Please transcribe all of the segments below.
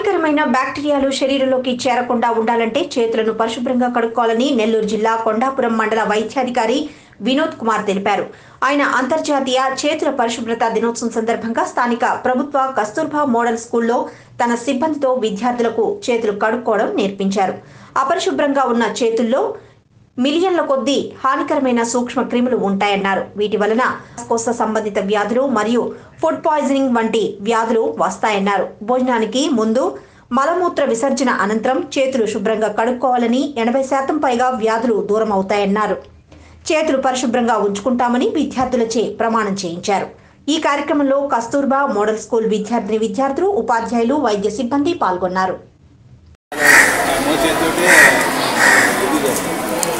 హానికరమైన బ్యాక్టీరియాలు శరీరంలోకి చేరకుండా ఉండాలంటే చేతులను పరిశుభ్రంగా కడుక్కోవాలని నెల్లూరు జిల్లా కొండాపురం మండల వైద్యాధికారి వినోద్ కుమార్ తెలిపారు ఆయన అంతర్జాతీయ చేతుల పరిశుభ్రత దినోత్సవం సందర్భంగా స్థానిక ప్రభుత్వ కస్తూర్బా మోడల్ స్కూల్లో తన సిబ్బందితో విద్యార్థులకు చేతులు కడుక్కోవడం నేర్పించారు అపరిశుభ్రంగా ఉన్న చేతుల్లో మిలియన్ల కొద్దీ హానికరమైన సూక్ష్మ క్రిములు ఉంటాయన్నారు వీటి వలన శ్వాసకోశ సంబంధిత వ్యాధులు మరియు ఫుడ్ పాయిజనింగ్ వంటి వ్యాధులు వస్తాయన్నారు భోజనానికి ముందు మలమూత్ర విసర్జన అనంతరం చేతులు శుభ్రంగా కడుక్కోవాలని ఎనభై శాతం పైగా వ్యాధులు దూరం అవుతాయన్నారు చేతులు పరిశుభ్రంగా ఉంచుకుంటామని విద్యార్థులచే ప్రమాణం చేయించారు ఈ కార్యక్రమంలో కస్తూర్బా మోడల్ స్కూల్ విద్యార్థిని విద్యార్థులు ఉపాధ్యాయులు వైద్య సిబ్బంది పాల్గొన్నారు మోచేతోటి ఇది చేస్తాం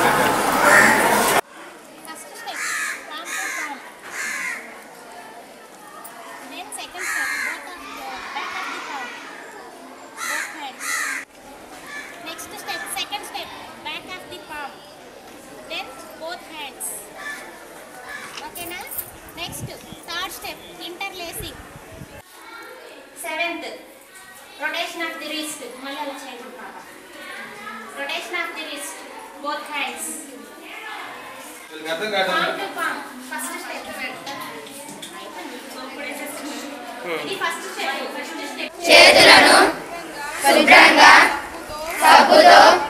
First step, palm to palm. Then second step, both of the back of the palm. Both hands. Next step, second step, back of the palm. Then both hands. Okay na? Next, third step, interlacing. Seventh, rotation of the wrist. మళ్ళీ అలా చేయండి పాప. Rotation of the wrist, both hands. వీళ్ళకి అర్థం కాదు Palm to palm. First step. ఇది first step first step చేతులను శుభ్రంగా సబ్బుతో